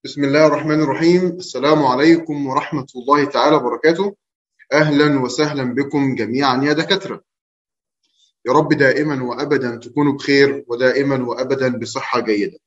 بسم الله الرحمن الرحيم السلام عليكم ورحمة الله تعالى وبركاته أهلا وسهلا بكم جميعا يا دكاترة يا رب دائما وأبدا تكونوا بخير ودائما وأبدا بصحة جيدة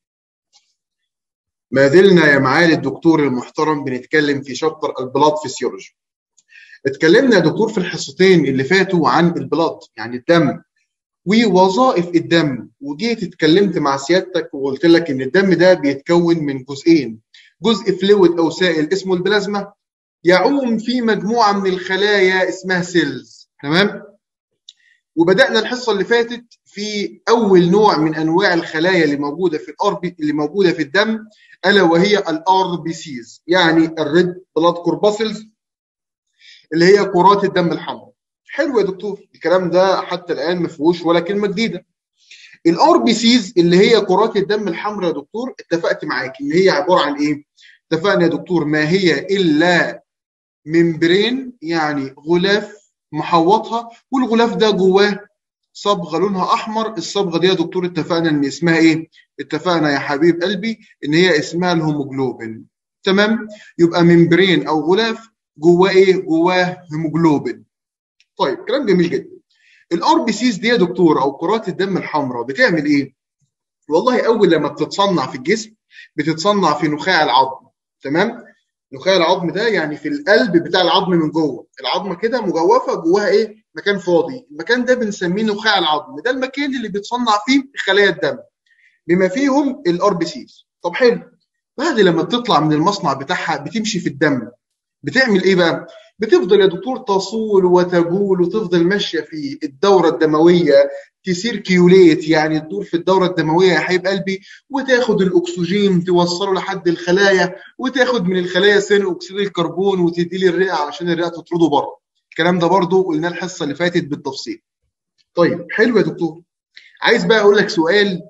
ما زلنا يا معالي الدكتور المحترم بنتكلم في شابتر البلاد فيسيولوجي اتكلمنا يا دكتور في الحصتين اللي فاتوا عن البلاد يعني الدم ووظائف الدم وجيت اتكلمت مع سيادتك وقلت لك ان الدم ده بيتكون من جزئين جزء فلويد او سائل اسمه البلازما يعوم في مجموعه من الخلايا اسمها سيلز تمام وبدانا الحصه اللي فاتت في اول نوع من انواع الخلايا اللي موجوده في الار اللي موجوده في الدم الا وهي الار بي سيز يعني الريد بلاد كورباسلز اللي هي كرات الدم الحمراء حلو يا دكتور الكلام ده حتى الان ما فيهوش ولا كلمه جديده الار بي سيز اللي هي كرات الدم الحمراء يا دكتور اتفقت معاك ان هي عباره عن ايه اتفقنا يا دكتور ما هي الا ممبرين يعني غلاف محوطها والغلاف ده جواه صبغه لونها احمر الصبغه دي يا دكتور اتفقنا ان اسمها ايه اتفقنا يا حبيب قلبي ان هي اسمها الهيموجلوبين تمام يبقى ممبرين او غلاف جواه ايه جواه هيموجلوبين طيب كلام جميل جدا الار بي سيز دي يا دكتور او كرات الدم الحمراء بتعمل ايه والله اول لما بتتصنع في الجسم بتتصنع في نخاع العظم تمام نخاع العظم ده يعني في القلب بتاع العظم من جوه العظمه كده مجوفه جواها ايه مكان فاضي المكان ده بنسميه نخاع العظم ده المكان اللي بيتصنع فيه خلايا الدم بما فيهم الار بي سيز طب حلو بعد لما بتطلع من المصنع بتاعها بتمشي في الدم بتعمل ايه بقى بتفضل يا دكتور تصول وتجول وتفضل ماشيه في الدوره الدمويه تسير كيوليت يعني تدور في الدوره الدمويه يا حبيب قلبي وتاخد الاكسجين توصله لحد الخلايا وتاخد من الخلايا ثاني اكسيد الكربون وتدي لي الرئه علشان الرئه تطرده بره الكلام ده برضو قلناه الحصه اللي فاتت بالتفصيل طيب حلو يا دكتور عايز بقى اقول لك سؤال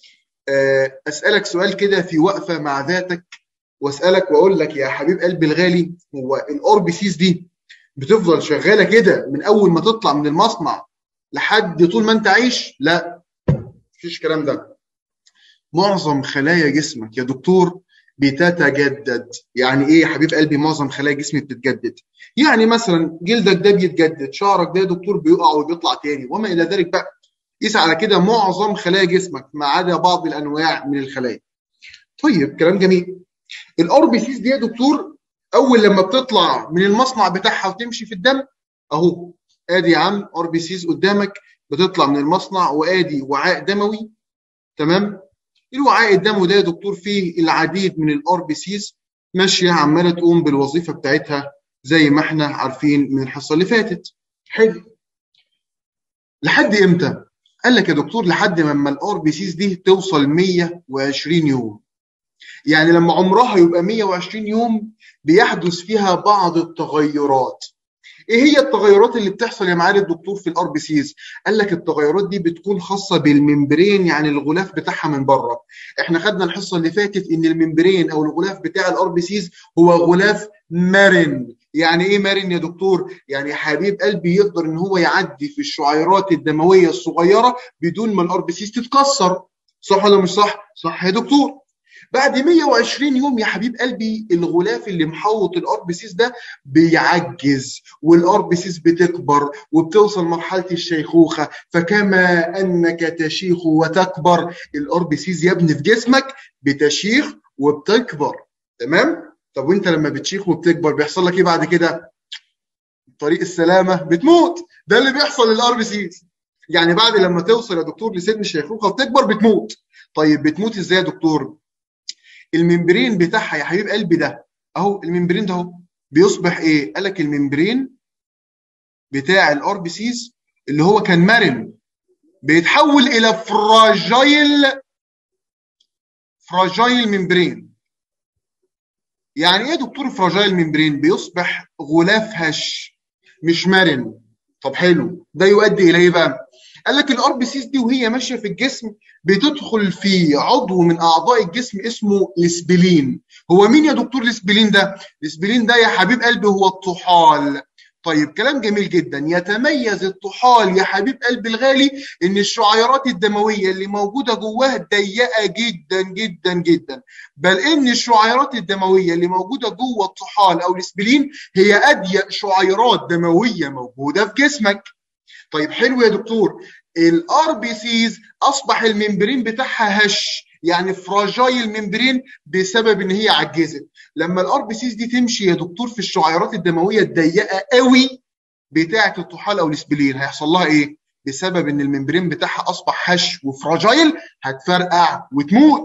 اسالك سؤال كده في وقفه مع ذاتك واسالك واقول لك يا حبيب قلبي الغالي هو الار بي سيز دي بتفضل شغاله كده من اول ما تطلع من المصنع لحد طول ما انت عايش؟ لا مفيش الكلام ده. معظم خلايا جسمك يا دكتور بتتجدد، يعني ايه يا حبيب قلبي معظم خلايا جسمك بتتجدد؟ يعني مثلا جلدك ده بيتجدد، شعرك ده يا دكتور بيقع وبيطلع تاني وما الى ذلك بقى. قيس على كده معظم خلايا جسمك ما عدا بعض الانواع من الخلايا. طيب كلام جميل. الار بي سيز دي يا دكتور اول لما بتطلع من المصنع بتاعها وتمشي في الدم اهو ادي يا عم ار بي سيز قدامك بتطلع من المصنع وادي وعاء دموي تمام الوعاء الدموي ده يا دكتور فيه العديد من الار بي سيز ماشيه عماله تقوم بالوظيفه بتاعتها زي ما احنا عارفين من الحصه اللي فاتت حلو لحد امتى قال لك يا دكتور لحد ما الار بي سيز دي توصل 120 يوم يعني لما عمرها يبقى 120 يوم بيحدث فيها بعض التغيرات ايه هي التغيرات اللي بتحصل يا معالي الدكتور في الار بي سيز قال لك التغيرات دي بتكون خاصه بالممبرين يعني الغلاف بتاعها من بره احنا خدنا الحصه اللي فاتت ان الممبرين او الغلاف بتاع الار بي سيز هو غلاف مرن يعني ايه مرن يا دكتور يعني حبيب قلبي يقدر ان هو يعدي في الشعيرات الدمويه الصغيره بدون ما الار بي سيز تتكسر صح ولا مش صح صح يا دكتور بعد 120 يوم يا حبيب قلبي الغلاف اللي محوط الار بي سيس ده بيعجز والار بي سيس بتكبر وبتوصل مرحله الشيخوخه فكما انك تشيخ وتكبر الار بي سيس يا ابني في جسمك بتشيخ وبتكبر تمام طب وانت لما بتشيخ وبتكبر بيحصل لك ايه بعد كده طريق السلامه بتموت ده اللي بيحصل للار بي سيس يعني بعد لما توصل يا دكتور لسن الشيخوخه وتكبر بتموت طيب بتموت ازاي يا دكتور الممبرين بتاعها يا حبيب قلبي ده اهو الممبرين ده اهو بيصبح ايه؟ قال لك الممبرين بتاع الار بي سيز اللي هو كان مرن بيتحول الى فراجايل فراجايل ممبرين يعني ايه يا دكتور فراجايل ممبرين؟ بيصبح غلاف هش مش مرن طب حلو ده يؤدي الى ايه بقى؟ قال لك الار بي سيز دي وهي ماشيه في الجسم بتدخل في عضو من اعضاء الجسم اسمه الاسبلين هو مين يا دكتور الاسبلين ده الاسبلين ده يا حبيب قلبي هو الطحال طيب كلام جميل جدا يتميز الطحال يا حبيب قلبي الغالي ان الشعيرات الدمويه اللي موجوده جواه ضيقه جدا جدا جدا بل ان الشعيرات الدمويه اللي موجوده جوه الطحال او الاسبلين هي اضيق شعيرات دمويه موجوده في جسمك طيب حلو يا دكتور الار بي سيز اصبح الممبرين بتاعها هش يعني فراجايل ممبرين بسبب ان هي عجزت لما الار بي سيز دي تمشي يا دكتور في الشعيرات الدمويه الضيقه قوي بتاعه الطحال او الاسبلين هيحصل لها ايه بسبب ان الممبرين بتاعها اصبح هش وفراجايل هتفرقع وتموت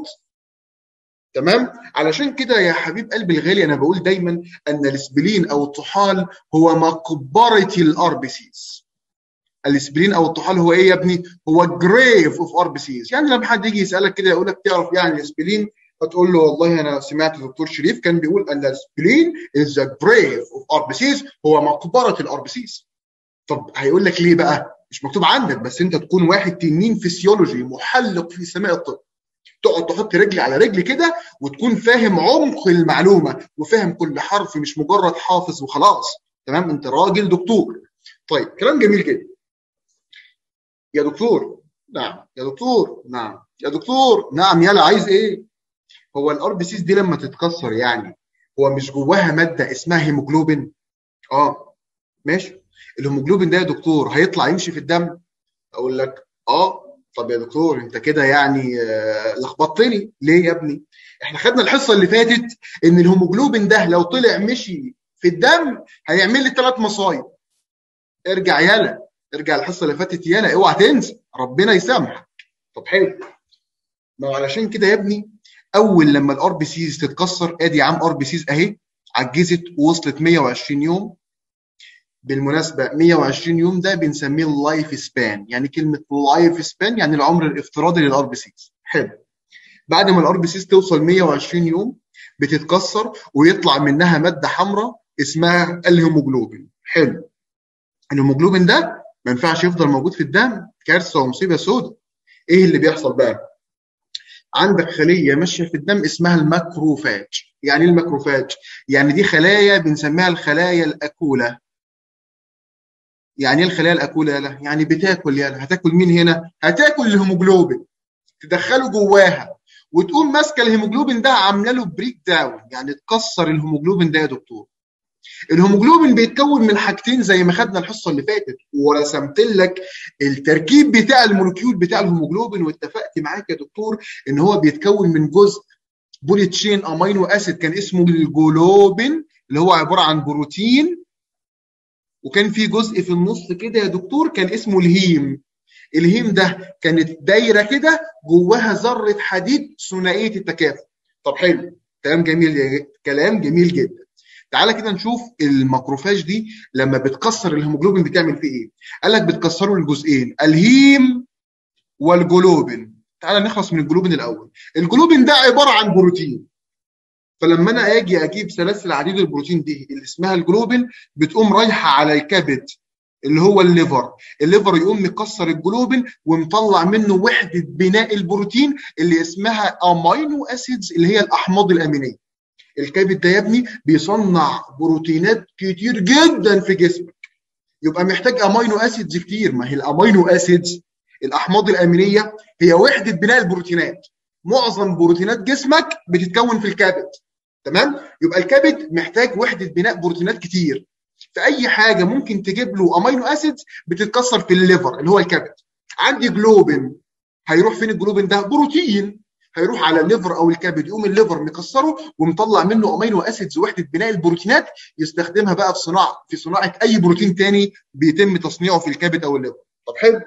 تمام علشان كده يا حبيب قلبي الغالي انا بقول دايما ان الاسبلين او الطحال هو مقبره الار بي سيز الاسبرين او الطحال هو ايه يا ابني؟ هو جريف اوف ار بي سيز يعني لما حد يجي يسالك كده يقول لك تعرف يعني الاسبرين فتقول له والله انا سمعت دكتور شريف كان بيقول ان الاسبرين از ذا جريف اوف ار بي سيز هو مقبره الار بي سيز طب هيقول لك ليه بقى؟ مش مكتوب عندك بس انت تكون واحد تنين فسيولوجي محلق في سماء الطب تقعد تحط رجل على رجل كده وتكون فاهم عمق المعلومه وفاهم كل حرف مش مجرد حافظ وخلاص تمام انت راجل دكتور طيب كلام جميل جدا يا دكتور نعم يا دكتور نعم يا دكتور نعم يلا عايز ايه هو الار بي سيز دي لما تتكسر يعني هو مش جواها ماده اسمها هيموجلوبين اه ماشي الهيموجلوبين ده يا دكتور هيطلع يمشي في الدم اقول لك اه طب يا دكتور انت كده يعني آه لخبطتني ليه يا ابني احنا خدنا الحصه اللي فاتت ان الهيموجلوبين ده لو طلع مشي في الدم هيعمل لي ثلاث مصايب ارجع يلا ارجع الحصه اللي فاتت يالا اوعى تنسى ربنا يسامحك طب حلو ما علشان كده يا ابني اول لما الار بي سيز تتكسر ادي يا عم ار بي سيز اهي عجزت ووصلت 120 يوم بالمناسبه 120 يوم ده بنسميه اللايف سبان يعني كلمه لايف سبان يعني العمر الافتراضي للار بي سيز حلو بعد ما الار بي سيز توصل 120 يوم بتتكسر ويطلع منها ماده حمراء اسمها الهيموجلوبين حلو الهيموجلوبين ده ما ينفعش يفضل موجود في الدم كارثه ومصيبه سوداء ايه اللي بيحصل بقى عندك خليه ماشيه في الدم اسمها الماكروفاج يعني ايه الماكروفاج يعني دي خلايا بنسميها الخلايا الاكوله يعني ايه الخلايا الاكوله يالا يعني بتاكل يالا هتاكل مين هنا هتاكل الهيموجلوبين تدخله جواها وتقوم ماسكه الهيموجلوبين ده عامله له بريك داون يعني تكسر الهيموجلوبين ده يا دكتور الهيموجلوبين بيتكون من حاجتين زي ما خدنا الحصه اللي فاتت ورسمت لك التركيب بتاع المولكيول بتاع الهيموجلوبين واتفقت معاك يا دكتور ان هو بيتكون من جزء بولي تشين امينو اسيد كان اسمه الجلوبين اللي هو عباره عن بروتين وكان في جزء في النص كده يا دكتور كان اسمه الهيم الهيم ده كانت دايره كده جواها ذره حديد ثنائيه التكافؤ طب حلو كلام جميل كلام جميل جدا تعالى كده نشوف الماكروفاج دي لما بتكسر الهيموجلوبين بتعمل فيه ايه قال لك بتكسره لجزئين الهيم والجلوبين تعالى نخلص من الجلوبين الاول الجلوبين ده عباره عن بروتين فلما انا اجي اجيب سلاسل عديد البروتين دي اللي اسمها الجلوبين بتقوم رايحه على الكبد اللي هو الليفر الليفر يقوم مكسر الجلوبين ومطلع منه وحده بناء البروتين اللي اسمها امينو اسيدز اللي هي الاحماض الامينيه الكبد ده يا ابني بيصنع بروتينات كتير جدا في جسمك يبقى محتاج امينو اسيدز كتير ما هي الامينو اسيدز الاحماض الامينيه هي وحده بناء البروتينات معظم بروتينات جسمك بتتكون في الكبد تمام يبقى الكبد محتاج وحده بناء بروتينات كتير فاي حاجه ممكن تجيب له امينو اسيدز بتتكسر في الليفر اللي هو الكبد عندي جلوبين هيروح فين الجلوبين ده بروتين هيروح على الليفر او الكبد يقوم الليفر مكسره ومطلع منه امينو اسيدز وحده بناء البروتينات يستخدمها بقى في صناعه في صناعه اي بروتين تاني بيتم تصنيعه في الكبد او الليفر طب حلو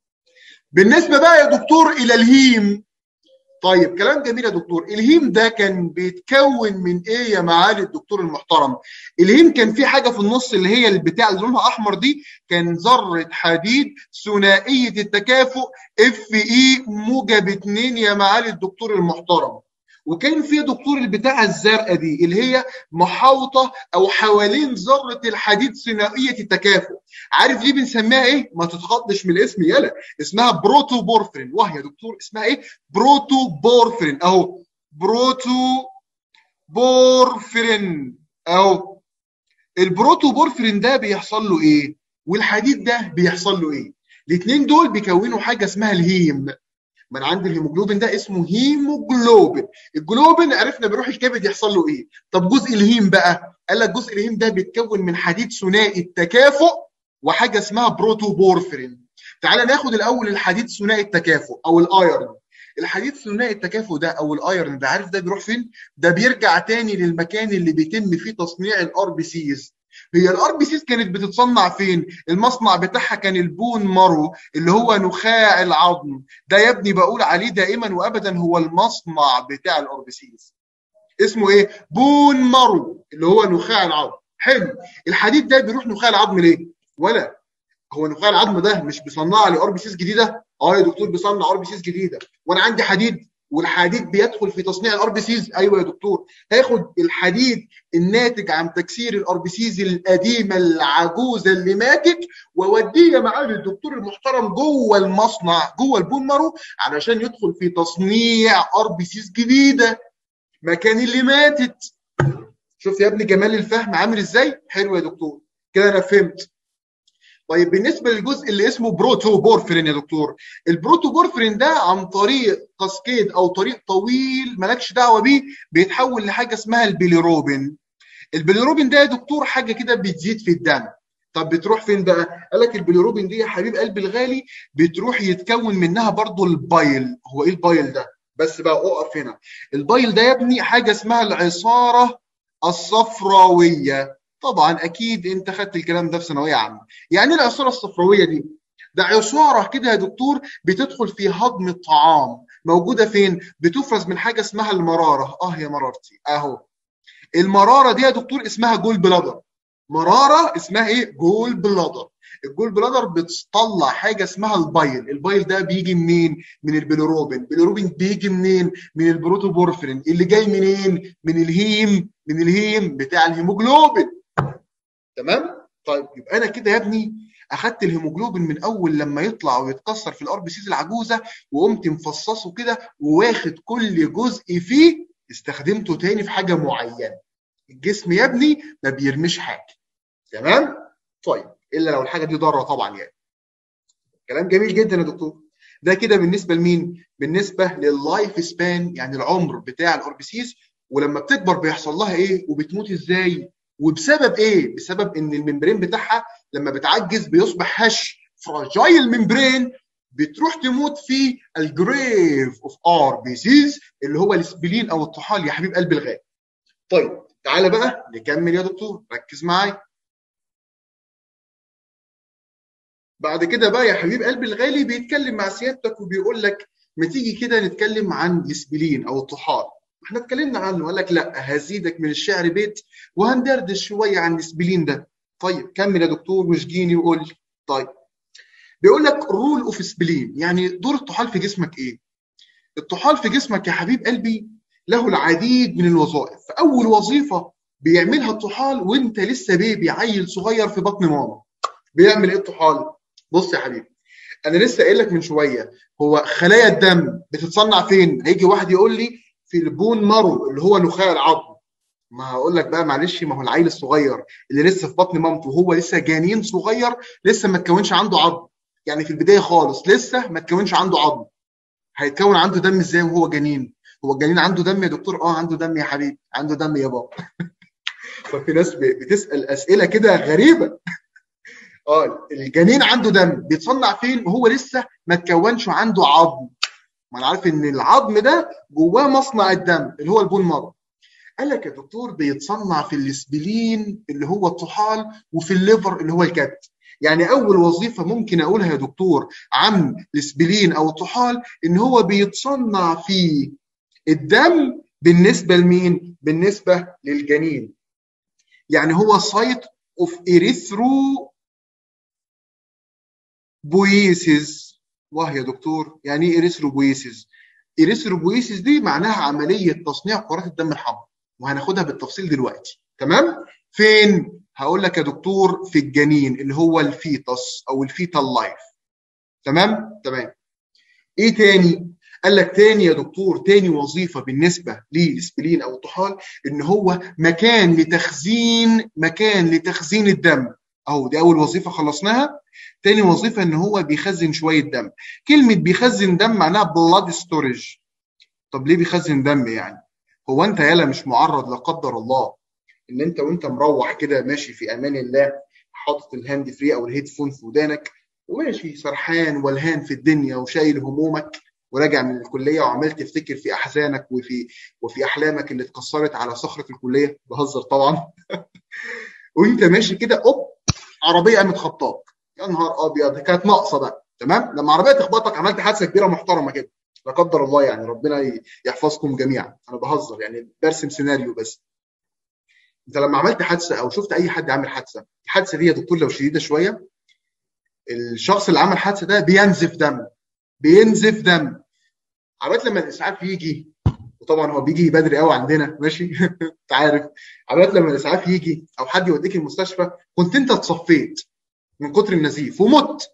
بالنسبه بقى يا دكتور الى الهيم طيب كلام جميل يا دكتور الهيم ده كان بيتكون من ايه يا معالي الدكتور المحترم الهيم كان في حاجه في النص اللي هي البتاع اللي لونها احمر دي كان ذره حديد ثنائيه التكافؤ اف اي موجب 2 يا معالي الدكتور المحترم وكان في دكتور البتاعه الزرقاء دي اللي هي محاوطه او حوالين ذره الحديد ثنائيه التكافؤ عارف دي بنسميها ايه ما تتخضش من الاسم يلا اسمها بروتو بورفرين واه يا دكتور اسمها ايه بروتو بورفرين اهو بروتو بورفرين اهو البروتوبورفرين ده بيحصل له ايه والحديد ده بيحصل له ايه الاثنين دول بيكونوا حاجه اسمها الهيم من عند الهيموجلوبين ده اسمه هيموجلوبين الجلوبين عرفنا بيروح الكبد يحصل له ايه طب جزء الهيم بقى قال لك جزء الهيم ده بيتكون من حديد ثنائي التكافؤ وحاجه اسمها بروتوبورفرين تعالى ناخد الاول الحديد ثنائي التكافؤ او الايرون الحديد ثنائي التكافؤ ده او الايرون ده عارف ده بيروح فين ده بيرجع تاني للمكان اللي بيتم فيه تصنيع الار بي سيز هي الار بي سيز كانت بتتصنع فين؟ المصنع بتاعها كان البون مارو اللي هو نخاع العظم، ده يا ابني بقول عليه دائما وابدا هو المصنع بتاع الار بي سيز. اسمه ايه؟ بون مارو اللي هو نخاع العظم. حلو، الحديد ده بيروح نخاع العظم ليه؟ ولا هو نخاع العظم ده مش بيصنع لي ار بي سيز جديده؟ اه يا دكتور بيصنع ار بي سيز جديده، وانا عندي حديد والحديد بيدخل في تصنيع الار بي سيز ايوه يا دكتور هاخد الحديد الناتج عن تكسير الار بي سيز القديمه العجوزه اللي ماتت واوديه معاه للدكتور المحترم جوه المصنع جوه البون مارو علشان يدخل في تصنيع ار بي سيز جديده مكان اللي ماتت شوف يا ابني جمال الفهم عامل ازاي حلو يا دكتور كده انا فهمت طيب بالنسبه للجزء اللي اسمه بروتوبورفرين يا دكتور البروتوبورفرين ده عن طريق كاسكيد او طريق طويل مالكش دعوه بيه بيتحول لحاجه اسمها البيليروبين البيليروبين ده يا دكتور حاجه كده بتزيد في الدم طب بتروح فين بقى؟ قال لك البيليروبين دي يا حبيب قلبي الغالي بتروح يتكون منها برضو البايل هو ايه البايل ده؟ بس بقى اقف هنا البايل ده يا ابني حاجه اسمها العصاره الصفراويه طبعا اكيد انت خدت الكلام ده في ثانويه عامه يعني ايه العصاره الصفراويه دي ده عصاره كده يا دكتور بتدخل في هضم الطعام موجوده فين بتفرز من حاجه اسمها المراره اه يا مرارتي اهو المراره دي يا دكتور اسمها جول بلادر مراره اسمها ايه جول بلادر الجول بلادر بتطلع حاجه اسمها البايل البايل ده بيجي منين من البيليروبين البيليروبين بيجي منين من البروتوبورفرين اللي جاي منين من الهيم من الهيم بتاع الهيموجلوبين تمام طيب يبقى انا كده يا ابني اخدت الهيموجلوبين من اول لما يطلع ويتكسر في الار بي سيز العجوزه وقمت مفصصه كده وواخد كل جزء فيه استخدمته تاني في حاجه معينه الجسم يا ابني ما بيرميش حاجه تمام طيب الا لو الحاجه دي ضاره طبعا يعني كلام جميل جدا يا دكتور ده كده بالنسبه لمين بالنسبه لللايف سبان يعني العمر بتاع الار بي سيز ولما بتكبر بيحصل لها ايه وبتموت ازاي وبسبب ايه بسبب ان الممبرين بتاعها لما بتعجز بيصبح هش فراجايل ممبرين بتروح تموت في الجريف اوف ار بي سيز اللي هو الاسبلين او الطحال يا حبيب قلب الغالي طيب تعالى بقى نكمل يا دكتور ركز معايا بعد كده بقى يا حبيب قلبي الغالي بيتكلم مع سيادتك وبيقول لك ما تيجي كده نتكلم عن الاسبلين او الطحال احنا اتكلمنا عنه قال لك لا هزيدك من الشعر بيت وهندردش شويه عن الاسبلين ده طيب كمل يا دكتور واشجيني وقول لي طيب بيقول لك رول اوف سبلين يعني دور الطحال في جسمك ايه الطحال في جسمك يا حبيب قلبي له العديد من الوظائف فاول وظيفه بيعملها الطحال وانت لسه بيبي عيل صغير في بطن ماما بيعمل ايه الطحال بص يا حبيبي انا لسه قايل لك من شويه هو خلايا الدم بتتصنع فين هيجي واحد يقول لي في البون مارو اللي هو نخاع العظم ما هقول لك بقى معلش ما هو العيل الصغير اللي لسه في بطن مامته وهو لسه جنين صغير لسه ما تكونش عنده عظم يعني في البدايه خالص لسه ما تكونش عنده عظم هيتكون عنده دم ازاي وهو جنين هو الجنين عنده دم يا دكتور اه عنده دم يا حبيبي عنده دم يا بابا ففي ناس بتسال اسئله كده غريبه اه الجنين عنده دم بيتصنع فين وهو لسه ما تكونش عنده عظم ما انا عارف ان العظم ده جواه مصنع الدم اللي هو البون مارو قال لك يا دكتور بيتصنع في الاسبلين اللي هو الطحال وفي الليفر اللي هو الكبد يعني اول وظيفه ممكن اقولها يا دكتور عن الاسبلين او الطحال ان هو بيتصنع في الدم بالنسبه لمين بالنسبه للجنين يعني هو سايت اوف اريثرو بويسيس واه يا دكتور يعني ايه اريثروبويسيس اريثروبويسيس دي معناها عمليه تصنيع كرات الدم الحمراء وهناخدها بالتفصيل دلوقتي تمام فين هقول لك يا دكتور في الجنين اللي هو الفيتس او الفيتال لايف تمام تمام ايه تاني قال لك تاني يا دكتور تاني وظيفه بالنسبه للاسبلين او الطحال ان هو مكان لتخزين مكان لتخزين الدم اهو دي اول وظيفه خلصناها تاني وظيفه ان هو بيخزن شويه دم كلمه بيخزن دم معناها بلاد ستورج طب ليه بيخزن دم يعني هو انت يالا مش معرض لا قدر الله ان انت وانت مروح كده ماشي في امان الله حاطط الهاند فري او الهيدفون في ودانك وماشي سرحان ولهان في الدنيا وشايل همومك وراجع من الكليه وعمال تفتكر في احزانك وفي وفي احلامك اللي اتكسرت على صخره الكليه بهزر طبعا وانت ماشي كده اوب عربيه قامت خبطاك يا نهار ابيض كانت ناقصه بقى تمام لما عربيه تخبطك عملت حادثه كبيره محترمه كده لا قدر الله يعني ربنا يحفظكم جميعا انا بهزر يعني برسم سيناريو بس انت لما عملت حادثه او شفت اي حد عامل حادثه الحادثه دي يا دكتور لو شديده شويه الشخص اللي عمل حادثه ده بينزف دم بينزف دم عملت لما الاسعاف يجي وطبعا هو بيجي بدري قوي عندنا ماشي انت عارف عملت لما الاسعاف يجي او حد يوديك المستشفى كنت انت اتصفيت من كتر النزيف ومت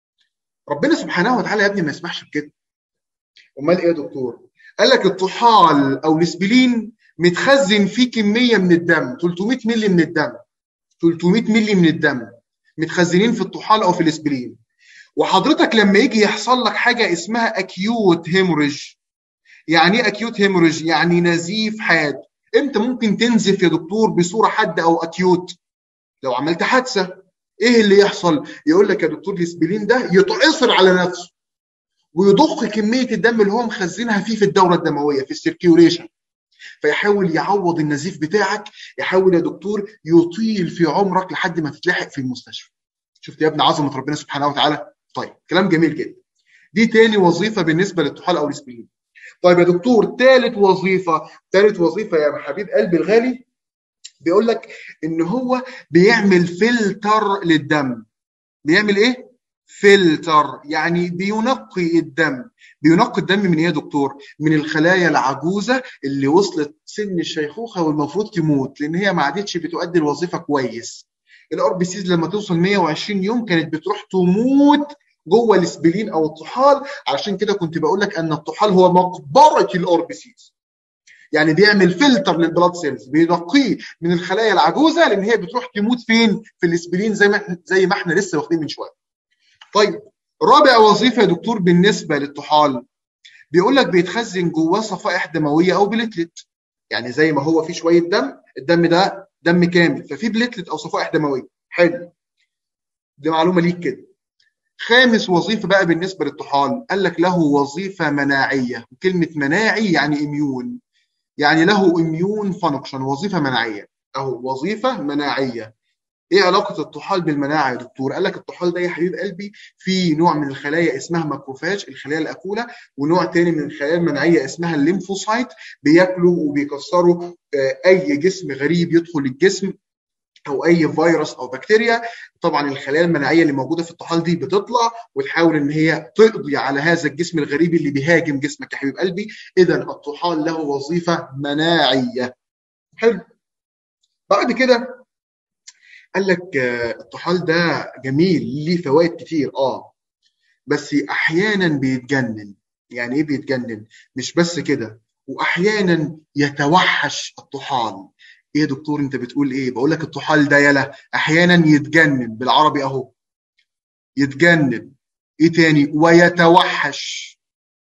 ربنا سبحانه وتعالى يا ابني ما يسمحش بكده امال ايه يا دكتور قال لك الطحال او الاسبلين متخزن فيه كميه من الدم 300 مللي من الدم 300 مللي من الدم متخزنين في الطحال او في الاسبلين وحضرتك لما يجي يحصل لك حاجه اسمها اكيوت هيموريج يعني ايه اكيوت هيموريج يعني نزيف حاد امتى ممكن تنزف يا دكتور بصوره حاده او اكيوت لو عملت حادثه ايه اللي يحصل يقول لك يا دكتور الاسبلين ده يتعصر على نفسه ويضخ كميه الدم اللي هو مخزنها فيه في الدوره الدمويه في السيركيوليشن فيحاول يعوض النزيف بتاعك يحاول يا دكتور يطيل في عمرك لحد ما تتلحق في المستشفى شفت يا ابن عظمه ربنا سبحانه وتعالى طيب كلام جميل جدا دي تاني وظيفه بالنسبه للطحال او الاسبرين طيب يا دكتور ثالث وظيفه ثالث وظيفه يا حبيب قلبي الغالي بيقول لك ان هو بيعمل فلتر للدم بيعمل ايه فلتر يعني بينقي الدم بينقي الدم من ايه يا دكتور من الخلايا العجوزه اللي وصلت سن الشيخوخه والمفروض تموت لان هي ما عادتش بتؤدي الوظيفه كويس الار بي سيز لما توصل 120 يوم كانت بتروح تموت جوه الاسبلين او الطحال عشان كده كنت بقول لك ان الطحال هو مقبره الار بي سيز يعني بيعمل فلتر للبلاد سيلز بينقيه من الخلايا العجوزه لان هي بتروح تموت فين في الاسبلين زي ما احنا زي ما احنا لسه واخدين من شويه طيب رابع وظيفه يا دكتور بالنسبه للطحال بيقول لك بيتخزن جواه صفائح دمويه او بليتلت يعني زي ما هو في شويه دم الدم ده دم كامل ففي بليتلت او صفائح دمويه حلو دي معلومه ليك كده خامس وظيفه بقى بالنسبه للطحال قال لك له وظيفه مناعيه كلمه مناعي يعني اميون يعني له اميون فانكشن وظيفه مناعيه او وظيفه مناعيه ايه علاقه الطحال بالمناعه يا دكتور؟ قال لك الطحال ده يا حبيب قلبي في نوع من الخلايا اسمها ماكروفاج الخلايا الاكوله ونوع تاني من الخلايا المناعيه اسمها الليمفوسايت بياكلوا وبيكسروا اي جسم غريب يدخل الجسم او اي فيروس او بكتيريا طبعا الخلايا المناعيه اللي موجوده في الطحال دي بتطلع وتحاول ان هي تقضي على هذا الجسم الغريب اللي بيهاجم جسمك يا حبيب قلبي اذا الطحال له وظيفه مناعيه حلو بعد كده قال لك الطحال ده جميل ليه فوائد كتير اه بس احيانا بيتجنن يعني ايه بيتجنن مش بس كده واحيانا يتوحش الطحال ايه يا دكتور انت بتقول ايه بقول لك الطحال ده يلا احيانا يتجنن بالعربي اهو يتجنن ايه تاني ويتوحش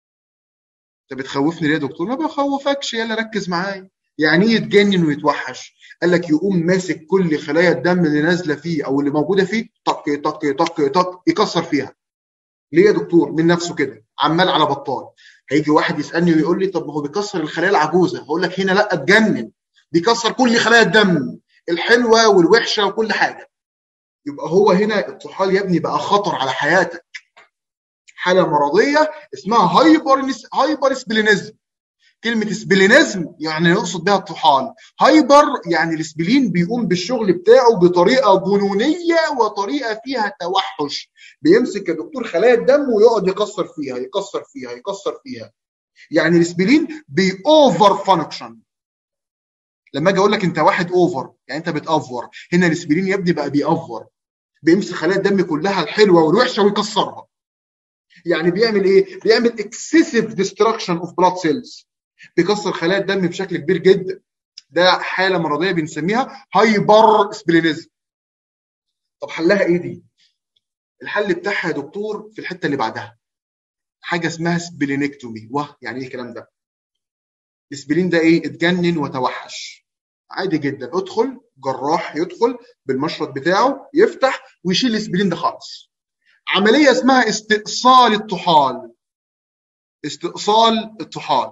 انت بتخوفني ليه يا دكتور ما بخوفكش يلا ركز معايا يعني ايه يتجنن ويتوحش قال لك يقوم ماسك كل خلايا الدم اللي نازله فيه او اللي موجوده فيه طق طق طق طق يكسر فيها ليه يا دكتور من نفسه كده عمال على بطال هيجي واحد يسالني ويقول لي طب ما هو بيكسر الخلايا العجوزه هقول لك هنا لا اتجنن بيكسر كل خلايا الدم الحلوه والوحشه وكل حاجه يبقى هو هنا الطحال يا ابني بقى خطر على حياتك حاله مرضيه اسمها هايبر هايبر سبلينيزم كلمة سبلينيزم يعني نقصد بها الطحال هايبر يعني السبلين بيقوم بالشغل بتاعه بطريقة جنونية وطريقة فيها توحش بيمسك يا دكتور خلايا الدم ويقعد يكسر فيها يكسر فيها يكسر فيها يعني السبلين بيوفر فانكشن لما اجي اقول لك انت واحد اوفر يعني انت بتافور هنا السبلين يا ابني بقى بيأفور بيمسك خلايا الدم كلها الحلوه والوحشه ويكسرها يعني بيعمل ايه بيعمل اكسسيف ديستراكشن اوف بلاد سيلز بيكسر خلايا الدم بشكل كبير جدا ده حاله مرضيه بنسميها هايبر سبلينيزم طب حلها ايه دي الحل بتاعها يا دكتور في الحته اللي بعدها حاجه اسمها سبلينكتومي واه يعني ايه الكلام ده السبلين ده ايه اتجنن وتوحش عادي جدا ادخل جراح يدخل بالمشرط بتاعه يفتح ويشيل السبلين ده خالص عمليه اسمها استئصال الطحال استئصال الطحال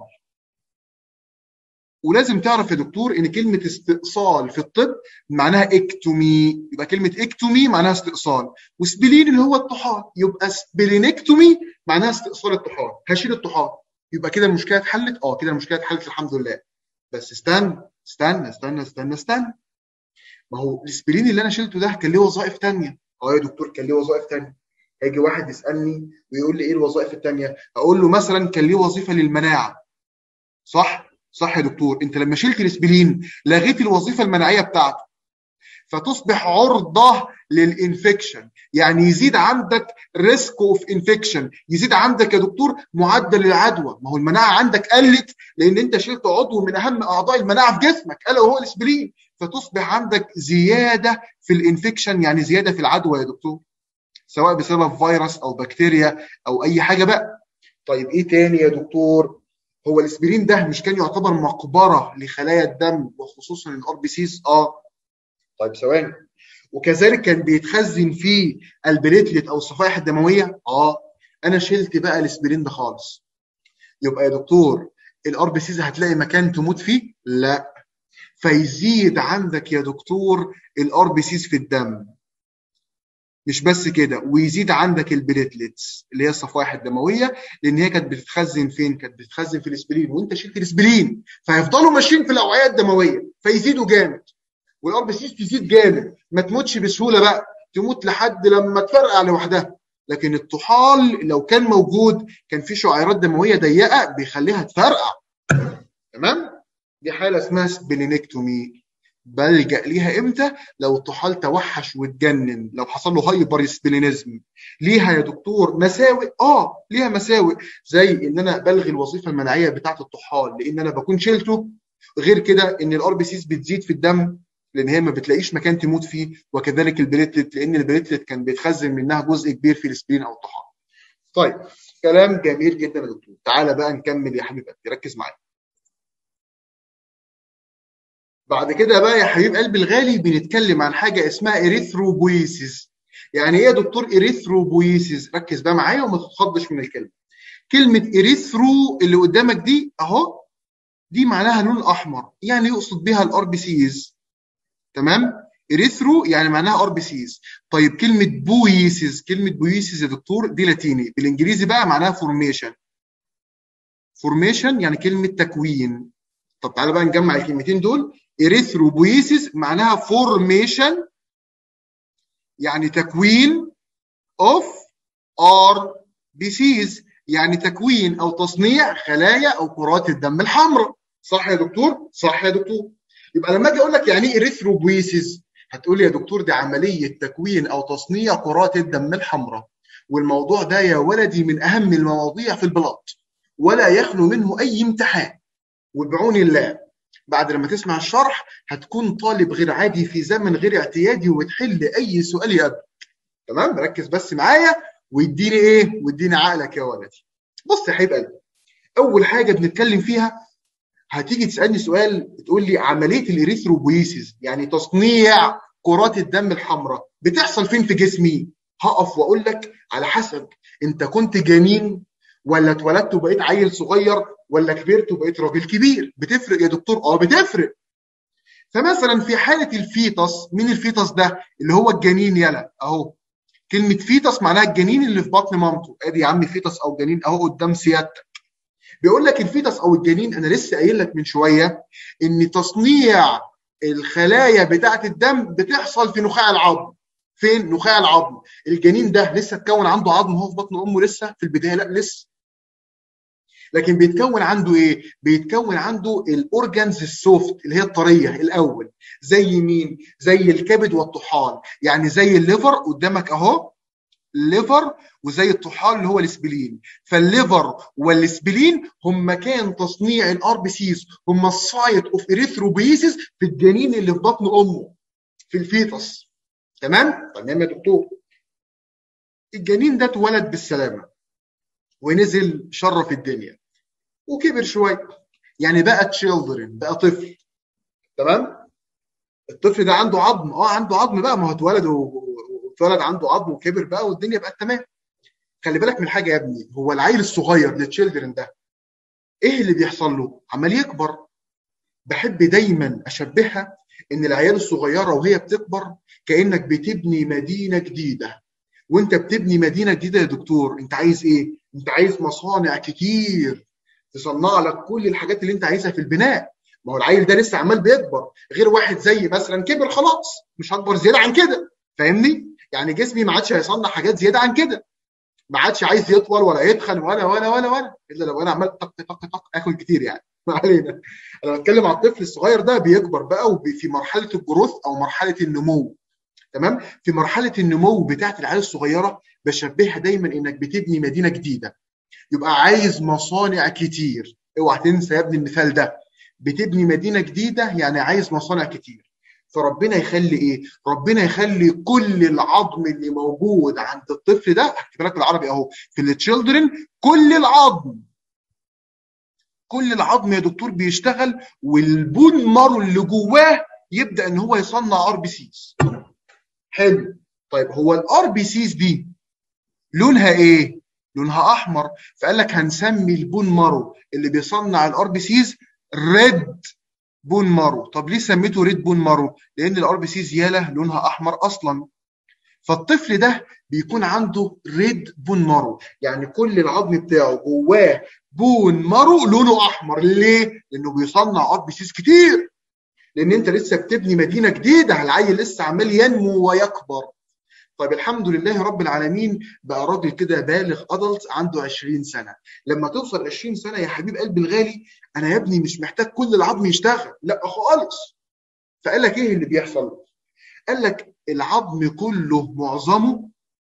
ولازم تعرف يا دكتور ان كلمه استئصال في الطب معناها اكتومي يبقى كلمه اكتومي معناها استئصال وسبلين اللي هو الطحال يبقى سبلينكتومي معناها استئصال الطحال هشيل الطحال يبقى كده المشكله اتحلت اه كده المشكله اتحلت الحمد لله بس استنى استنى استنى استنى استنى ما هو السبلين اللي انا شلته ده كان ليه وظائف ثانيه اه يا دكتور كان ليه وظائف ثانيه هيجي واحد يسالني ويقول لي ايه الوظائف الثانيه اقول له مثلا كان ليه وظيفه للمناعه صح صح يا دكتور انت لما شلت الاسبلين لغيت الوظيفه المناعيه بتاعته فتصبح عرضه للانفكشن يعني يزيد عندك ريسك اوف انفكشن يزيد عندك يا دكتور معدل العدوى ما هو المناعه عندك قلت لان انت شلت عضو من اهم اعضاء المناعه في جسمك الا وهو الاسبلين فتصبح عندك زياده في الانفكشن يعني زياده في العدوى يا دكتور سواء بسبب فيروس او بكتيريا او اي حاجه بقى طيب ايه تاني يا دكتور هو الاسبرين ده مش كان يعتبر مقبره لخلايا الدم وخصوصا الار بي سيز اه طيب ثواني وكذلك كان بيتخزن فيه البليتلت او الصفائح الدمويه اه انا شلت بقى الاسبرين ده خالص يبقى يا دكتور الار بي سيز هتلاقي مكان تموت فيه لا فيزيد عندك يا دكتور الار بي سيز في الدم مش بس كده ويزيد عندك البليتلتس اللي هي الصفائح الدمويه لان هي كانت بتتخزن فين؟ كانت بتتخزن في الاسبرين وانت شلت الاسبرين فيفضلوا ماشيين في الاوعيه الدمويه فيزيدوا جامد والار بي سيز تزيد جامد ما تموتش بسهوله بقى تموت لحد لما تفرقع لوحدها لكن الطحال لو كان موجود كان في شعيرات دمويه ضيقه بيخليها تفرقع تمام؟ دي حاله اسمها سبلينكتومي بلجأ ليها امتى؟ لو الطحال توحش واتجنن، لو حصل له هايبر سبلينيزم. ليها يا دكتور مساوئ؟ اه ليها مساوئ زي ان انا بلغي الوظيفه المناعيه بتاعه الطحال لان انا بكون شلته غير كده ان الار بي سيز بتزيد في الدم لان هي ما بتلاقيش مكان تموت فيه وكذلك البليتلت لان البليتلت كان بيتخزن منها جزء كبير في الاسبرين او الطحال. طيب كلام جميل جدا يا دكتور، تعالى بقى نكمل يا حبيب قلبي ركز معايا. بعد كده بقى يا حبيب قلبي الغالي بنتكلم عن حاجه اسمها اريثروبويسيس يعني ايه يا دكتور اريثروبويسيس ركز بقى معايا وما تتخضش من الكلمه كلمه اريثرو اللي قدامك دي اهو دي معناها لون احمر يعني يقصد بها الار بي سيز تمام اريثرو يعني معناها ار بي سيز طيب كلمه بويسيس كلمه بويسيس يا دكتور دي لاتيني بالانجليزي بقى معناها فورميشن فورميشن يعني كلمه تكوين طب تعالى بقى نجمع الكلمتين دول اريثروبويسيس معناها فورميشن يعني تكوين اوف ار بي سيز يعني تكوين او تصنيع خلايا او كرات الدم الحمراء صح يا دكتور صح يا دكتور يبقى لما اجي اقول لك يعني ايه اريثروبويسيس هتقول لي يا دكتور دي عمليه تكوين او تصنيع كرات الدم الحمراء والموضوع ده يا ولدي من اهم المواضيع في البلاط ولا يخلو منه اي امتحان وبعون الله بعد لما تسمع الشرح هتكون طالب غير عادي في زمن غير اعتيادي وتحل اي سؤال يقابلك تمام ركز بس معايا واديني ايه واديني عقلك يا ولدي بص يا حبيب قلبي اول حاجه بنتكلم فيها هتيجي تسالني سؤال تقول لي عمليه الاريثروبويسيس يعني تصنيع كرات الدم الحمراء بتحصل فين في جسمي هقف واقول لك على حسب انت كنت جنين ولا اتولدت وبقيت عيل صغير ولا كبرت وبقيت راجل كبير بتفرق يا دكتور اه بتفرق فمثلا في حاله الفيتس مين الفيتس ده اللي هو الجنين يلا اهو كلمه فيتس معناها الجنين اللي في بطن مامته ادي يا عم فيتس او جنين اهو قدام سيادتك بيقول لك الفيتس او الجنين انا لسه قايل لك من شويه ان تصنيع الخلايا بتاعه الدم بتحصل في نخاع العظم فين نخاع العظم الجنين ده لسه اتكون عنده عظم وهو في بطن امه لسه في البدايه لا لسه لكن بيتكون عنده ايه؟ بيتكون عنده الاورجانز السوفت اللي هي الطريه الاول زي مين؟ زي الكبد والطحال يعني زي الليفر قدامك اهو الليفر وزي الطحال اللي هو الاسبلين فالليفر والاسبلين هم مكان تصنيع الار بي سيز هم السايت اوف اريثروبيسيس في الجنين اللي في بطن امه في الفيتس تمام تمام يا دكتور الجنين ده اتولد بالسلامه ونزل شرف الدنيا وكبر شويه يعني بقى تشيلدرن بقى طفل تمام الطفل ده عنده عظم اه عنده عظم بقى ما هو اتولد واتولد عنده عظم وكبر بقى والدنيا بقت تمام خلي بالك من حاجه يا ابني هو العيل الصغير التشيلدرن ده ايه اللي بيحصل له عمال يكبر بحب دايما اشبهها ان العيال الصغيره وهي بتكبر كانك بتبني مدينه جديده وانت بتبني مدينه جديده يا دكتور انت عايز ايه انت عايز مصانع كتير تصنع لك كل الحاجات اللي انت عايزها في البناء ما هو العيل ده لسه عمال بيكبر غير واحد زي مثلا كبر خلاص مش هكبر زياده عن كده فاهمني يعني جسمي ما عادش هيصنع حاجات زياده عن كده ما عادش عايز يطول ولا يتخن ولا ولا ولا ولا الا لو انا عمال طق طق طق اكل كتير يعني ما علينا انا بتكلم على الطفل الصغير ده بيكبر بقى وفي مرحله الجروث او مرحله النمو تمام في مرحله النمو بتاعه العيال الصغيره بشبهها دايما انك بتبني مدينه جديده يبقى عايز مصانع كتير اوعى تنسى يا ابني المثال ده بتبني مدينه جديده يعني عايز مصانع كتير فربنا يخلي ايه؟ ربنا يخلي كل العظم اللي موجود عند الطفل ده هكتب لك بالعربي اهو في التشيلدرن كل العظم كل العظم يا دكتور بيشتغل والبون مارو اللي جواه يبدا ان هو يصنع ار بي سيز حلو طيب هو الار بي سيز دي لونها ايه؟ لونها احمر فقال لك هنسمي البون مارو اللي بيصنع الار بي سيز ريد بون مارو طب ليه سميته ريد بون مارو لان الار بي سيز ياله لونها احمر اصلا فالطفل ده بيكون عنده ريد بون مارو يعني كل العظم بتاعه جواه بون مارو لونه احمر ليه لانه بيصنع ار بي سيز كتير لان انت لسه بتبني مدينه جديده العيل لسه عمال ينمو ويكبر طيب الحمد لله رب العالمين بقى راجل كده بالغ ادلت عنده 20 سنه لما توصل 20 سنه يا حبيب قلبي الغالي انا يا ابني مش محتاج كل العظم يشتغل لا خالص فقال لك ايه اللي بيحصل قال لك العظم كله معظمه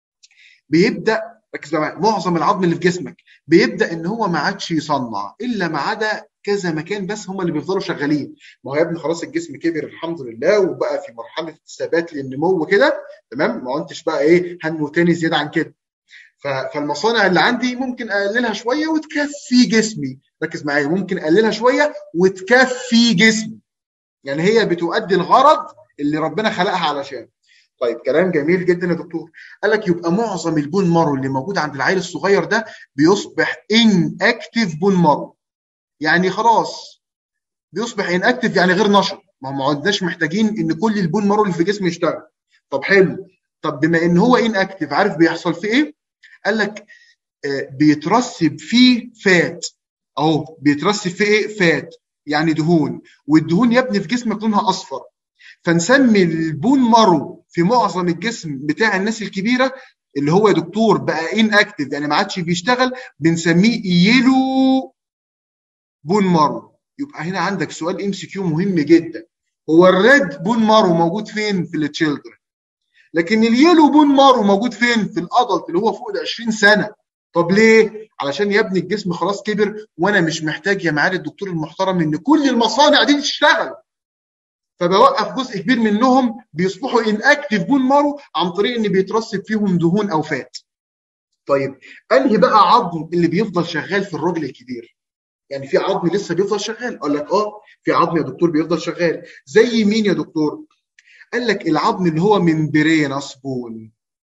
بيبدا ركز معايا معظم العظم اللي في جسمك بيبدا ان هو ما عادش يصنع الا ما عدا كذا مكان بس هم اللي بيفضلوا شغالين ما هو يا ابني خلاص الجسم كبر الحمد لله وبقى في مرحله الثبات للنمو كده تمام ما انتش بقى ايه هنمو تاني زياده عن كده فالمصانع اللي عندي ممكن اقللها شويه وتكفي جسمي ركز معايا ممكن اقللها شويه وتكفي جسمي يعني هي بتؤدي الغرض اللي ربنا خلقها علشان طيب كلام جميل جدا يا دكتور قال لك يبقى معظم البون مارو اللي موجود عند العيل الصغير ده بيصبح ان اكتيف بون مارو يعني خلاص بيصبح ان اكتف يعني غير نشط ما ما عدناش محتاجين ان كل البون مارو اللي في جسمه يشتغل طب حلو طب بما ان هو ان اكتف عارف بيحصل فيه ايه قال لك آه بيترسب فيه فات اهو بيترسب فيه ايه فات يعني دهون والدهون يا ابني في جسمك لونها اصفر فنسمي البون مارو في معظم الجسم بتاع الناس الكبيره اللي هو يا دكتور بقى ان اكتف يعني ما عادش بيشتغل بنسميه يلو بون مارو يبقى هنا عندك سؤال ام سي كيو مهم جدا هو الريد بون مارو موجود فين في التشيلدرن لكن اليلو بون مارو موجود فين في الادلت اللي هو فوق ال 20 سنه طب ليه علشان يا ابني الجسم خلاص كبر وانا مش محتاج يا معالي الدكتور المحترم ان كل المصانع دي تشتغل فبوقف جزء كبير منهم بيصبحوا ان اكتف بون مارو عن طريق ان بيترسب فيهم دهون او فات طيب انهي بقى عظم اللي بيفضل شغال في الراجل الكبير يعني في عظم لسه بيفضل شغال اقول لك اه في عظم يا دكتور بيفضل شغال زي مين يا دكتور قال لك العظم اللي هو ممبرينس بون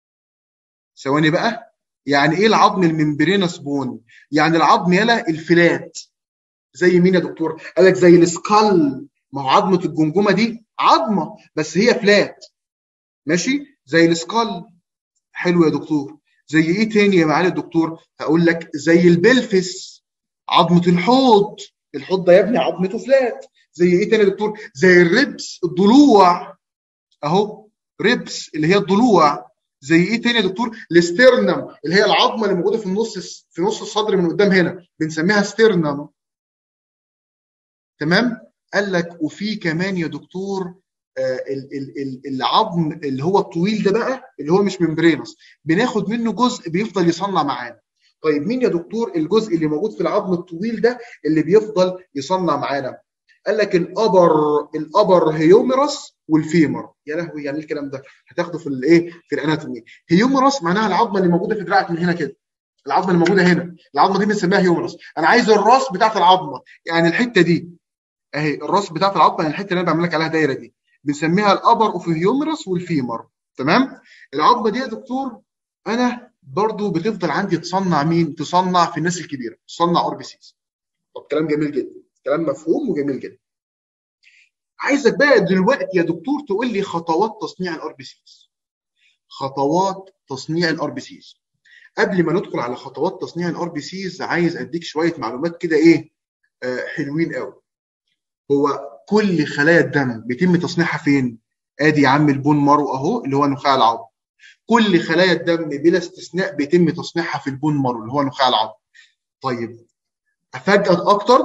ثواني بقى يعني ايه العظم الممبرينس بون يعني العظم يلا الفلات زي مين يا دكتور قال لك زي السكال ما هو عظمه الجمجمه دي عظمه بس هي فلات ماشي زي السكال حلو يا دكتور زي ايه تاني يا معالي الدكتور هقول لك زي البلفس عظمه الحوض الحوض ده يا ابني عظمته فلات زي ايه تاني يا دكتور زي الربس الضلوع اهو ربس اللي هي الضلوع زي ايه تاني يا دكتور الاسترنم اللي هي العظمه اللي موجوده في النص في نص الصدر من قدام هنا بنسميها سترنم تمام قال لك وفي كمان يا دكتور العظم اللي هو الطويل ده بقى اللي هو مش ممبرينس بناخد منه جزء بيفضل يصنع معانا طيب مين يا دكتور الجزء اللي موجود في العظم الطويل ده اللي بيفضل يصنع معانا قال لك الابر الابر هيوميرس والفيمر يا لهوي يعني الكلام ده هتاخده في الايه في الاناتومي هيوميرس معناها العظمه اللي موجوده في دراعك من هنا كده العظمه اللي موجوده هنا العظمه دي بنسميها هيوميرس انا عايز الراس بتاعت العظمه يعني الحته دي اهي الراس بتاعت العظمه يعني الحته اللي انا بعمل لك عليها دايره دي بنسميها الابر اوف هيوميرس والفيمر تمام العظمه دي يا دكتور انا برضو بتفضل عندي تصنع مين تصنع في الناس الكبيره تصنع ار بي سيز طب كلام جميل جدا كلام مفهوم وجميل جدا عايزك بقى دلوقتي يا دكتور تقول لي خطوات تصنيع الار بي سيز خطوات تصنيع الار بي سيز قبل ما ندخل على خطوات تصنيع الار بي سيز عايز اديك شويه معلومات كده ايه آه حلوين قوي هو كل خلايا الدم بيتم تصنيعها فين ادي يا عم البون مارو اهو اللي هو نخاع العظم كل خلايا الدم بلا استثناء بيتم تصنيعها في البون مارو اللي هو نخاع العظم طيب افاجئك اكتر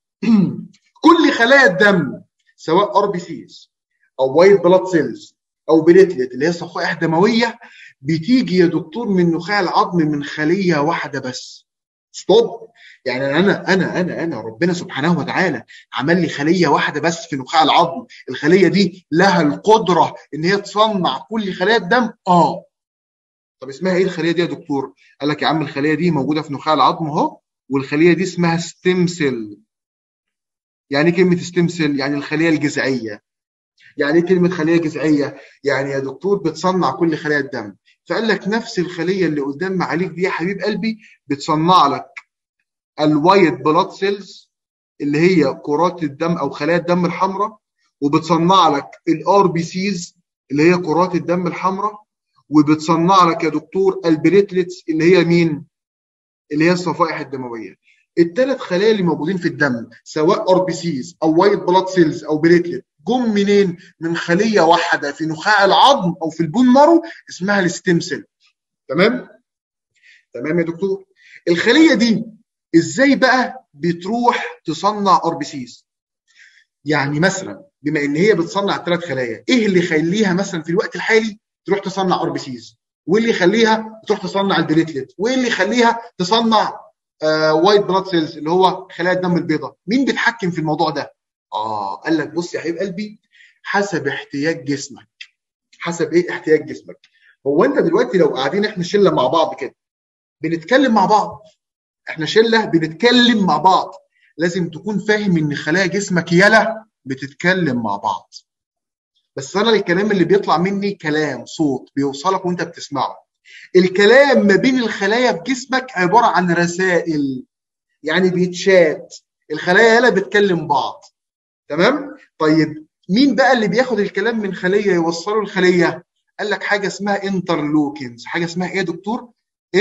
كل خلايا الدم سواء ار بي سيز او وايت بلاد سيلز او بليتلت اللي هي صفائح دمويه بتيجي يا دكتور من نخاع العظم من خليه واحده بس ستوب يعني انا انا انا انا ربنا سبحانه وتعالى عمل لي خليه واحده بس في نخاع العظم الخليه دي لها القدره ان هي تصنع كل خلايا الدم اه طب اسمها ايه الخليه دي يا دكتور قال لك يا عم الخليه دي موجوده في نخاع العظم اهو والخليه دي اسمها ستيم سيل يعني كلمه ستيم سيل يعني الخليه الجذعيه يعني ايه كلمه خليه جذعيه يعني يا دكتور بتصنع كل خلايا الدم فقال لك نفس الخليه اللي قدام عليك دي يا حبيب قلبي بتصنع لك الوايت بلاد سيلز اللي هي كرات الدم او خلايا الدم الحمراء وبتصنع لك الار بي سيز اللي هي كرات الدم الحمراء وبتصنع لك يا دكتور البليتلتس اللي هي مين؟ اللي هي الصفائح الدمويه. الثلاث خلايا اللي موجودين في الدم سواء ار بي سيز او وايت بلاد سيلز او بليتلت جم منين؟ من خليه واحده في نخاع العظم او في البون مارو اسمها الستيم سيل. تمام؟ تمام يا دكتور؟ الخليه دي ازاي بقى بتروح تصنع ار بي سيز؟ يعني مثلا بما ان هي بتصنع ثلاث خلايا، ايه اللي يخليها مثلا في الوقت الحالي تروح تصنع ار بي سيز؟ وايه اللي يخليها تروح تصنع البليتلت؟ وايه اللي يخليها تصنع آه وايت بلاد سيلز اللي هو خلايا الدم البيضاء؟ مين بيتحكم في الموضوع ده؟ اه قال لك بص يا حبيب قلبي حسب احتياج جسمك. حسب ايه احتياج جسمك؟ هو انت دلوقتي لو قاعدين احنا شله مع بعض كده بنتكلم مع بعض احنا شله بنتكلم مع بعض لازم تكون فاهم ان خلايا جسمك يلا بتتكلم مع بعض بس انا الكلام اللي بيطلع مني كلام صوت بيوصلك وانت بتسمعه الكلام ما بين الخلايا في جسمك عباره عن رسائل يعني بيتشات الخلايا يلا بتكلم بعض تمام طيب مين بقى اللي بياخد الكلام من خليه يوصله لخليه قال لك حاجه اسمها انترلوكنز حاجه اسمها ايه يا دكتور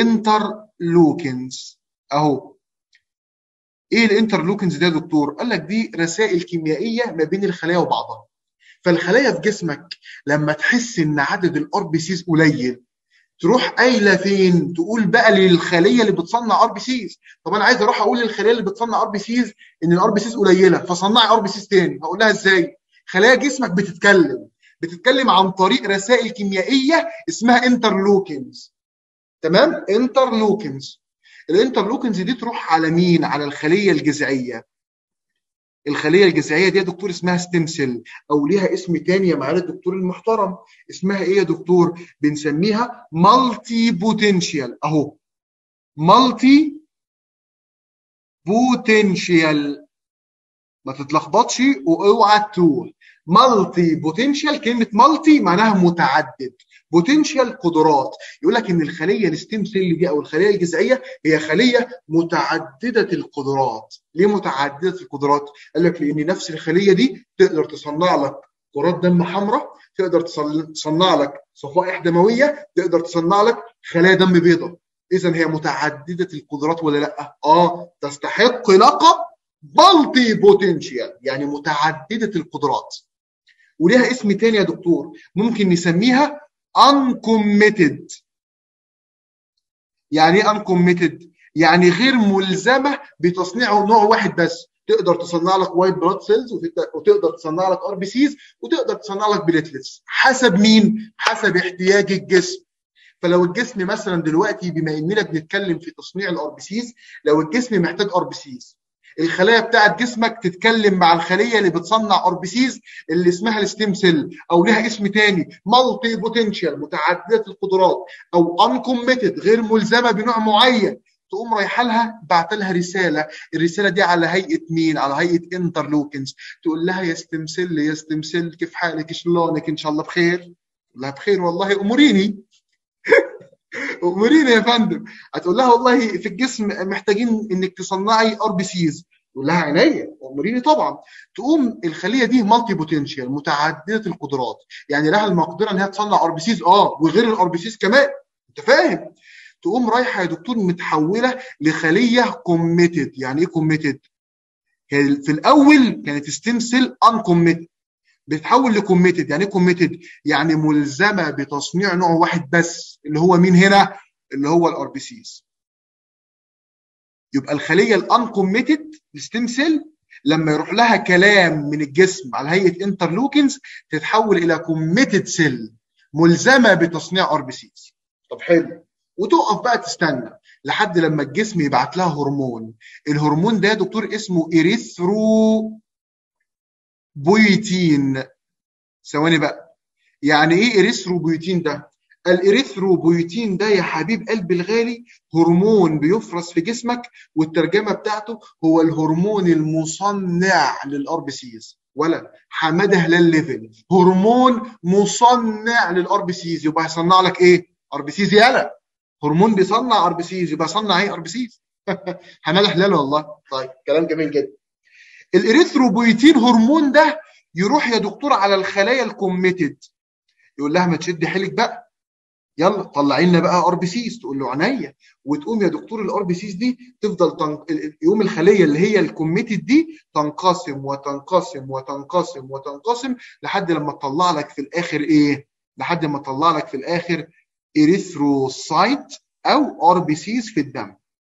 انترلوكنز اهو ايه الانترلوكنز ده يا دكتور قال لك دي رسائل كيميائيه ما بين الخلايا وبعضها فالخلايا في جسمك لما تحس ان عدد الار بي سيز قليل تروح قايله فين تقول بقى للخليه اللي بتصنع ار بي سيز طب انا عايز اروح اقول للخليه اللي بتصنع ار بي سيز ان الار بي سيز قليله فصنعي ار بي سيز تاني هقول لها ازاي خلايا جسمك بتتكلم بتتكلم عن طريق رسائل كيميائيه اسمها انترلوكنز تمام انترلوكنز الانترلوكنز دي تروح على مين على الخليه الجذعيه الخليه الجذعيه دي يا دكتور اسمها ستيم سيل او ليها اسم تاني يا معالي الدكتور المحترم اسمها ايه يا دكتور بنسميها مالتي بوتنشال اهو مالتي بوتنشال ما تتلخبطش واوعى تتوه مالتي بوتنشال كلمه مالتي معناها متعدد بوتنشال قدرات يقول لك ان الخليه الستيم سيل دي او الخليه الجذعيه هي خليه متعدده القدرات ليه متعدده القدرات قال لك لان نفس الخليه دي تقدر تصنع لك كرات دم حمراء تقدر تصنع لك صفائح دمويه تقدر تصنع لك خلايا دم بيضاء اذا هي متعدده القدرات ولا لا اه تستحق لقب مالتي بوتنشال يعني متعدده القدرات وليها اسم تاني يا دكتور ممكن نسميها uncommitted يعني ايه uncommitted يعني غير ملزمه بتصنيع نوع واحد بس تقدر تصنع لك وايت بلاد سيلز وتقدر تصنع لك ار بي سيز وتقدر تصنع لك بليتلتس حسب مين؟ حسب احتياج الجسم فلو الجسم مثلا دلوقتي بما اننا بنتكلم في تصنيع الار بي سيز لو الجسم محتاج ار بي سيز الخلايا بتاعت جسمك تتكلم مع الخليه اللي بتصنع ار بي سيز اللي اسمها الستيم سيل او لها اسم تاني مالتي بوتنشال متعدده القدرات او انكوميتد غير ملزمه بنوع معين تقوم رايحه لها بعت لها رساله الرساله دي على هيئه مين على هيئه انترلوكنز تقول لها يا ستمسل يا ستمسل كيف حالك شلونك ان شاء الله بخير لا بخير والله اموريني اموريني يا فندم هتقول لها والله في الجسم محتاجين انك تصنعي ار بي سيز تقول لها عينيا اموريني طبعا تقوم الخليه دي مالتي بوتنشال متعدده القدرات يعني لها المقدره انها تصنع ار بي سيز اه وغير الار بي سيز كمان انت فاهم تقوم رايحه يا دكتور متحوله لخليه كوميتد يعني ايه كوميتد في الاول كانت ستيم سيل ان كوميتد بتتحول لكوميتد يعني ايه كوميتد يعني ملزمه بتصنيع نوع واحد بس اللي هو مين هنا اللي هو الار بي سيز يبقى الخليه الان كوميتد الستيم سيل لما يروح لها كلام من الجسم على هيئه انترلوكنز تتحول الى كوميتد سيل ملزمه بتصنيع ار بي سيز طب حلو وتقف بقى تستنى لحد لما الجسم يبعت لها هرمون الهرمون ده يا دكتور اسمه اريثرو بويتين ثواني بقى يعني ايه اريثروبويتين ده الاريثروبويتين ده يا حبيب قلبي الغالي هرمون بيفرز في جسمك والترجمه بتاعته هو الهرمون المصنع للار بي سيز ولا حماده هلال ليفل هرمون مصنع للار بي سيز يبقى هيصنع لك ايه ار بي سيز يالا هرمون بيصنع ار بي سيز يبقى صنع ايه ار بي سيز حماده هلال والله طيب كلام جميل جدا الاريثروبويتين هرمون ده يروح يا دكتور على الخلايا الكوميتد يقول لها ما تشد حيلك بقى يلا طلعي لنا بقى ار بي سيز تقول له عينيا وتقوم يا دكتور الار بي سيز دي تفضل تنق... يقوم الخليه اللي هي الكوميتد دي تنقسم وتنقسم وتنقسم وتنقسم لحد لما تطلع لك في الاخر ايه؟ لحد ما تطلع لك في الاخر اريثروسايت او ار بي سيز في الدم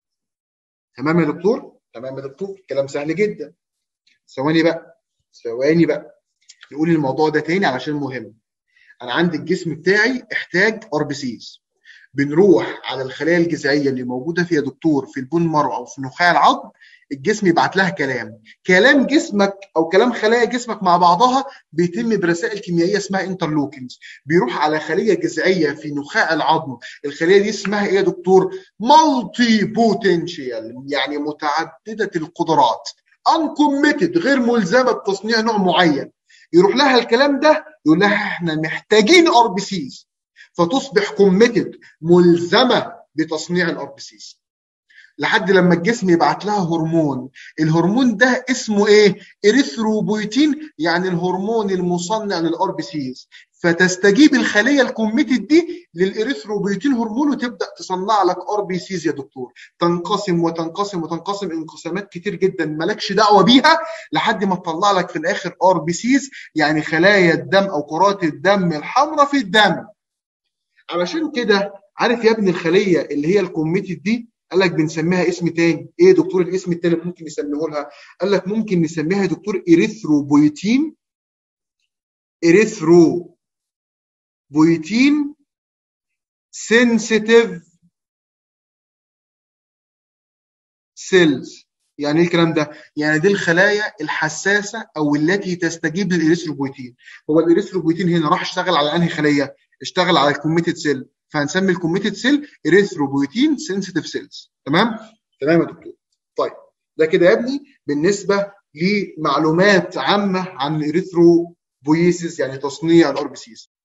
تمام يا دكتور؟ تمام يا دكتور كلام سهل جدا ثواني بقى ثواني بقى نقول الموضوع ده تاني علشان مهم انا عندي الجسم بتاعي احتاج ار بي سيز بنروح على الخلايا الجذعيه اللي موجوده فيها دكتور في البون مارو او في نخاع العظم الجسم يبعت لها كلام كلام جسمك او كلام خلايا جسمك مع بعضها بيتم برسائل كيميائيه اسمها انترلوكنز بيروح على خليه جذعيه في نخاع العظم الخليه دي اسمها ايه يا دكتور مالتي بوتنشال يعني متعدده القدرات انكوميتد غير ملزمه بتصنيع نوع معين يروح لها الكلام ده يقول لها احنا محتاجين ار بي سيز فتصبح كوميتد ملزمه بتصنيع الار بي سيز لحد لما الجسم يبعت لها هرمون الهرمون ده اسمه ايه اريثروبويتين يعني الهرمون المصنع للار بي سيز فتستجيب الخليه الكوميتد دي للاريثروبويتين هرمون وتبدا تصنع لك ار بي سيز يا دكتور تنقسم وتنقسم وتنقسم انقسامات كتير جدا مالكش دعوه بيها لحد ما تطلع لك في الاخر ار بي سيز يعني خلايا الدم او كرات الدم الحمراء في الدم علشان كده عارف يا ابني الخليه اللي هي الكوميتد دي قال لك بنسميها اسم تاني ايه دكتور الاسم التاني ممكن نسميه لها قال لك ممكن نسميها يا دكتور اريثروبويتين اريثرو بويتين سنسيتيف سيلز يعني ايه الكلام ده؟ يعني دي الخلايا الحساسه او التي تستجيب للاريثروبويتين هو الاريثروبويتين هنا راح اشتغل على انهي خليه؟ اشتغل على الكوميتد سيل فهنسمي الكوميتد سيل اريثروبويتين سنسيتيف سيلز تمام؟ تمام يا دكتور طيب ده كده يا ابني بالنسبه لمعلومات عامه عن الاريثروبويسيس يعني تصنيع الار بي سيز